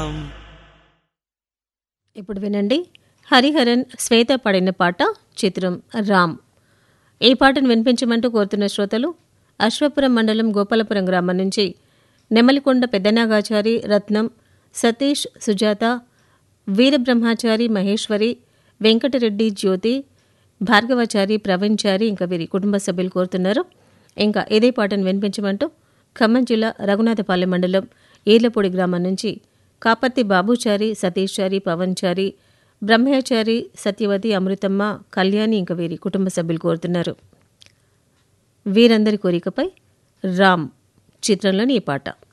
ఇప్పుడు వినండి హరిహరన్ శ్వేత పడిన పాట చిత్రం రామ్ ఈ పాటను వినిపించమంటూ కోరుతున్న శ్రోతలు అశ్వపురం మండలం గోపాలపురం గ్రామం నుంచి నెమలికొండ పెద్దనాగాచారి రత్నం సతీష్ సుజాత వీరబ్రహ్మాచారి మహేశ్వరి వెంకటరెడ్డి జ్యోతి భార్గవాచారి ప్రవీణ్చారి ఇంకా వీరి కుటుంబ సభ్యులు కోరుతున్నారు ఇంకా ఇదే పాటను వినిపించమంటూ ఖమ్మం జిల్లా రఘునాథపాలెం మండలం ఈర్లపూడి గ్రామం నుంచి కాపర్తి బాబుచారి సతీష్చారి పవన్చారి బ్రహ్మయాచారి సత్యవతి అమృతమ్మ కళ్యాణి ఇంకా వీరి కుటుంబ సభ్యులు కోరుతున్నారు వీరందరి కోరికపై రామ్ చిత్రంలోని ఈ పాట